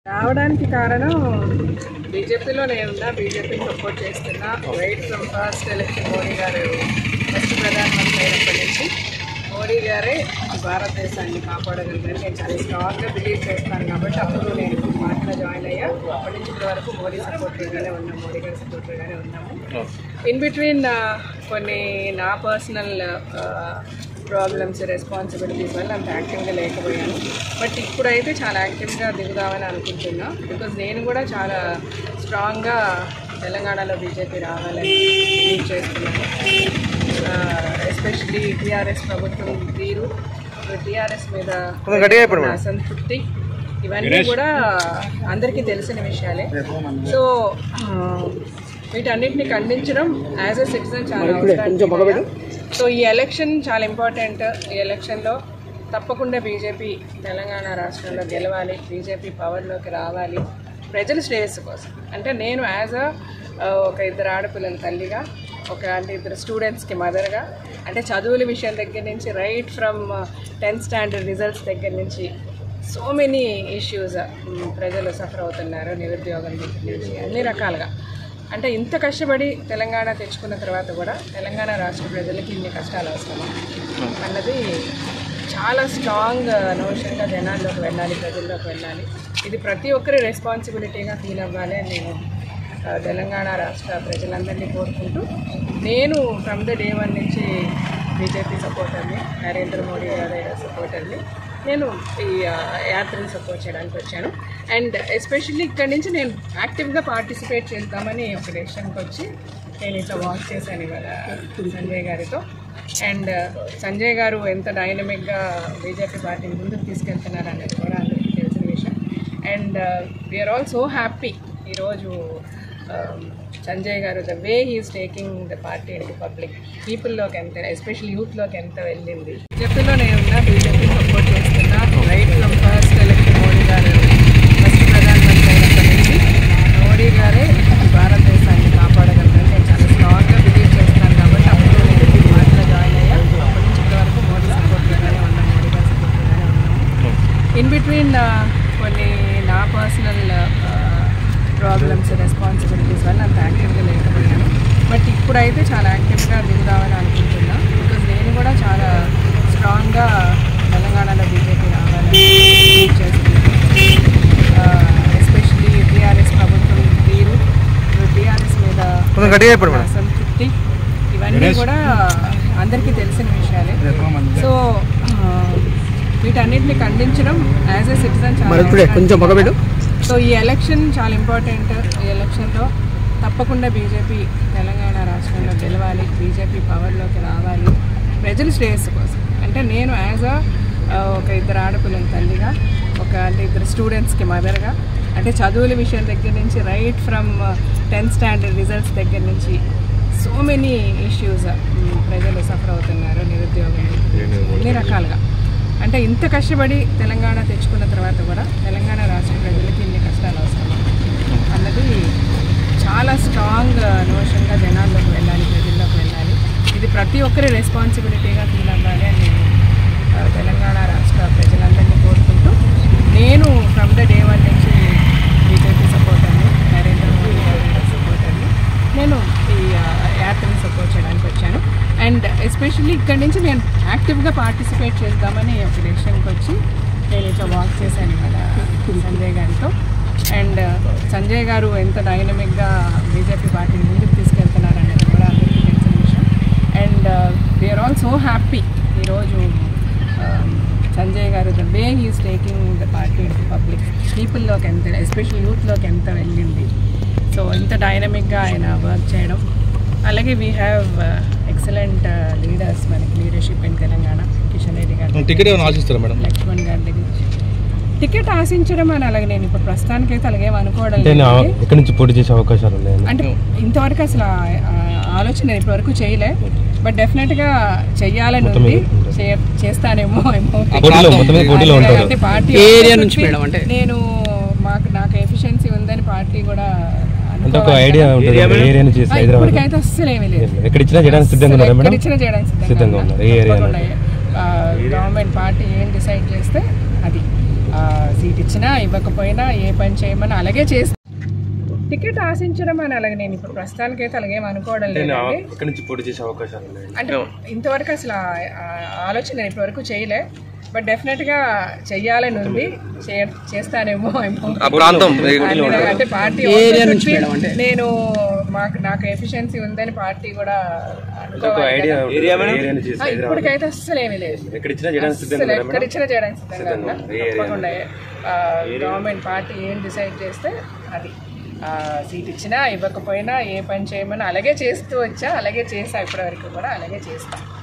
రావడానికి కారణం బీజేపీలో నేనున్నా బీజేపీని సపోర్ట్ చేస్తున్నా right from first election Modi garu first ప్రధానమంత్రి అయినప్పటి నుంచి మోడీ గారే భారతదేశాన్ని కాపాడగలరని నేను చాలా స్ట్రాంగ్గా బిలీవ్ చేస్తాను కాబట్టి అప్పుడు నేను పార్టీలో జాయిన్ అయ్యా అప్పటి నుంచి ఇప్పటి వరకు మోడీ సపోర్టర్గానే ఉన్నాం మోడీ గారి సపోర్టర్గానే ఉన్నాము ఇన్ బిట్వీన్ కొన్ని నా పర్సనల్ ప్రాబ్లమ్స్ రెస్పాన్సిబిలిటీస్ వల్ల అంత యాక్టివ్గా లేకపోయాను బట్ ఇప్పుడైతే చాలా యాక్టివ్గా దిగుదామని అనుకుంటున్నా బికాజ్ నేను కూడా చాలా స్ట్రాంగ్గా తెలంగాణలో బీజేపీ రావాలని బిలీవ్ చేస్తున్నాను ఎస్పెషలీ టీఆర్ఎస్ ప్రభుత్వం తీరు టీఆర్ఎస్ మీద ఉన్న అసంతృప్తి ఇవన్నీ కూడా అందరికీ తెలిసిన విషయాలే సో వీటన్నిటిని ఖండించడం యాజ్ ఎ సిటిజన్ చాలా అవసరం సో ఈ ఎలక్షన్ చాలా ఇంపార్టెంట్ ఈ ఎలక్షన్లో తప్పకుండా బీజేపీ తెలంగాణ రాష్ట్రంలో గెలవాలి బీజేపీ పవర్లోకి రావాలి ప్రజల శ్రేయస్సు కోసం అంటే నేను యాజ్ అ ఒక ఇద్దరు ఆడపిల్లల తల్లిగా ఒక అంటే ఇద్దరు స్టూడెంట్స్కి మదర్గా అంటే చదువుల విషయం దగ్గర నుంచి right from tenth standard results దగ్గర నుంచి సో మెనీ ఇష్యూస్ ప్రజలు సఫర్ అవుతున్నారు నిరుద్యోగం దగ్గర నుంచి అన్ని రకాలుగా అంటే ఇంత కష్టపడి తెలంగాణ తెచ్చుకున్న తర్వాత కూడా తెలంగాణ రాష్ట్ర ప్రజలకి ఇన్ని కష్టాలు అవసరమా అన్నది చాలా స్ట్రాంగ్ నోషన్గా జనాల్లోకి వెళ్ళాలి ప్రజల్లోకి వెళ్ళాలి ఇది ప్రతి ఒక్కరి రెస్పాన్సిబిలిటీగా ఫీల్ అవ్వాలి అని నేను ఆ, తెలంగాణ రాష్ట్ర ప్రజలందరినీ కోరుకుంటూ నేను ఫ్రమ్ ద డే వన్ నుంచి బీజేపీ సపోర్టర్ని నరేంద్ర మోడీ గారి సపోర్టర్ని నేను ఈ ఆ, యాత్రని సపోర్ట్ చేయడానికి వచ్చాను అండ్ ఎస్పెషల్లీ ఇక్కడి నుంచి నేను యాక్టివ్గా పార్టిసిపేట్ చేద్దామని ఒక డెసిషన్కి వచ్చి నేను ఇట్లా వాక్ చేశాను ఇవాళ సంజయ్ గారితో అండ్ సంజయ్ గారు ఎంత డైనమిక్గా బీజేపీ పార్టీని ముందుకు తీసుకెళ్తున్నారు అనేది కూడా అందరికీ తెలిసిన విషయం and we are all so happy ఈరోజు um, Sanjay garu the way he's taking the party in public పీపుల్లోకి ఎంత ఎస్పెషల్లీ యూత్లోకి ఎంత వెళ్ళింది బీజేపీలో నేను ఉన్నా బీజేపీ సపోర్ట్ చేస్తున్నా right from first election Modi garu first ప్రధానమంత్రి అయినప్పటి నుంచి మోడీ గారే భారతదేశాన్ని కాపాడగలరని నేను చాలా స్ట్రాంగ్గా బిలీవ్ చేస్తాను కాబట్టి అప్పుడు నేను ఈ పార్టీలో జాయిన్ అయ్యా అప్పటి నుంచి ఇప్పటి వరకు మోడీ సపోర్ట్గానే ఉన్నాం మోడీ గారి సపోర్ట్గానే ఉన్నాము ఇన్ బిట్వీన్ కొన్ని నా పర్సనల్ ప్రాబ్లమ్స్ రెస్పాన్సిబిలిటీస్ వల్ల అంత యాక్టివ్గా లేకపోయాను బట్ ఇప్పుడైతే చాలా యాక్టివ్గా దిగుదామని అనుకుంటున్నా బికాజ్ నేను కూడా చాలా స్ట్రాంగ్గా తెలంగాణలో బీజేపీ రావాలని believe చేస్తున్నాను ఎస్పెషలీ టీఆర్ఎస్ ప్రభుత్వం తీరు టీఆర్ఎస్ మీద ఉన్న అసంతృప్తి ఇవన్నీ కూడా అందరికీ తెలిసిన విషయాలే సో వీటన్నిటిని ఖండించడం యాజ్ ఎ సిటిజన్ చాలా కొంచెం సో ఈ ఎలక్షన్ చాలా ఇంపార్టెంట్ ఈ ఎలక్షన్లో తప్పకుండా బీజేపీ తెలంగాణ రాష్ట్రంలో గెలవాలి బీజేపీ పవర్లోకి రావాలి ప్రజల శ్రేయస్సు కోసం అంటే నేను యాజ్ అ ఒక ఇద్దరు ఆడపిల్లల తల్లిగా ఒక అంటే ఇద్దరు స్టూడెంట్స్కి మదర్గా అంటే చదువుల విషయం దగ్గర నుంచి right from tenth standard results దగ్గర నుంచి సో మెనీ ఇష్యూస్ ప్రజలు సఫర్ అవుతున్నారు నిరుద్యోగం అన్ని రకాలుగా అంటే ఇంత కష్టపడి తెలంగాణ తెచ్చుకున్న తర్వాత కూడా తెలంగాణ రాష్ట్ర ప్రజలకి ఇన్ని కష్టాలు అవసరమా అన్నది చాలా స్ట్రాంగ్ నోషన్గా జనాల్లోకి వెళ్ళాలి ప్రజల్లోకి వెళ్ళాలి ఇది ప్రతి ఒక్కరి రెస్పాన్సిబిలిటీగా ఫీల్ అవ్వాలి అని నేను ఆ, తెలంగాణ రాష్ట్ర ప్రజలందరినీ కోరుకుంటూ నేను ఫ్రమ్ ద డే వన్ నుంచి బీజేపీ సపోర్టర్ని నరేంద్ర మోడీ గారి సపోర్టర్ని నేను ఈ ఆ, యాత్రని సపోర్ట్ చేయడానికి వచ్చాను అండ్ ఎస్పెషల్లీ ఇక్కడి నుంచి నేను యాక్టివ్గా పార్టిసిపేట్ చేద్దామని ఒక డెసిషన్కి వచ్చి నేను ఇట్లా వాక్ చేశాను ఇవాళ సంజయ్ గారితో అండ్ సంజయ్ గారు ఎంత డైనమిక్గా బీజేపీ పార్టీని ముందుకు తీసుకెళ్తున్నారు అనేది కూడా అందరికీ తెలిసిన విషయం and we are all so happy ఈరోజు um, Sanjay garu the way he's taking the party in public పీపుల్లోకి ఎంత ఎస్పెషల్ యూత్లోకి ఎంత వెళ్ళింది సో ఇంత డైనమిక్గా ఆయన వర్క్ చేయడం అలాగే వీ హ్యావ్ ఎక్సలెంట్ లీడర్స్ మనకి leadership in Telangana Kishan Reddy garu ticket ఏమైనా ఆశిస్తారా మేడం లక్ష్మణ్ గారి దగ్గర నుంచి టికెట్ ఆశించడం అని అలాగే నేను ఇప్పుడు ప్రస్తుతానికైతే అలాగే అనుకోవడం అంటే నా- లేదు ఎక్కడి నుంచి పోటీ చేసే అవకాశాలు ఉన్నాయి అంటే ఇంతవరకు అసలు ఆ- ఆ ఆలోచన నేను ఇప్పటివరకు చేయలే బట్ డెఫినెట్గా చెయ్యాలని ఉంది చే- చేస్తానేమో ఏమో పోటీలో మొత్తం మీద పోటీలో అంటే- ఉంటారు అంటే పార్టీ ఏ ఏరియా నుంచి మేడం అంటే? నేను మాకు నాకు ఎఫిషియన్సీ ఉందని పార్టీ కూడా అంటే ఒక అనుకోవాలి ఐడియా కదా. ఉంటుంది ఒక ఏరియా నుంచి ఆ, హైదరాబాద్ ఇప్పటికైతే అస్సలు ఏమీ లేదు ఎక్కడ ఇచ్చినా చేయడానికి సిద్ధంగా ఉన్నారా ఎక్కడ మేడం ఇచ్చినా చేయడానికి సిద్ధంగా ఉన్నారు. ఏ ఏరియా గవర్నమెంట్ పార్టీ ఏం డిసైడ్ చేస్తే అది ఆ, సీట్ ఇచ్చినా ఇవ్వకపోయినా ఏ పని చేయమని అలాగే చేస్తా టికెట్ ఆశించడం అని అలాగే నేను ఇప్పుడు ప్రస్తుతానికైతే అలాగేం అనుకోవడం లేదండి ఇక్కడ నుంచి పోటీ చేసే అవకాశాలు ఉన్నాయి అంటే ఇంతవరకు అసలు ఆ- ఆ ఆలోచన నేను ఇప్పటివరకు చేయలే బట్ డెఫినెట్గా చెయ్యాలని ఉంది చే- చేస్తానేమో ఏమో. అన్ని అంటే పార్టీ నేను మాకు నాకు ఎఫిషియన్సీ ఉందని పార్టీ కూడా అనుకోవాలి కదా. ఏరియాని చేసి ఆ, ఇప్పటికైతే అస్సలు ఏమీ లేదు ఎక్కడ ఇచ్చినా చేయడానికి సిద్ధంగా అసలు ఉన్నారా ఎక్కడ ఇచ్చినా చేయడానికి సిద్ధంగా ఉన్నా తప్పకుండా గవర్నమెంట్ పార్టీ ఏం డిసైడ్ చేస్తే అది ఆ, సీట్ ఇచ్చినా ఇవ్వకపోయినా ఏ పని చేయమని అలాగే చేస్తూ వచ్చా అలాగే చేసా ఇప్పటివరకు కూడా అలాగే చేస్తా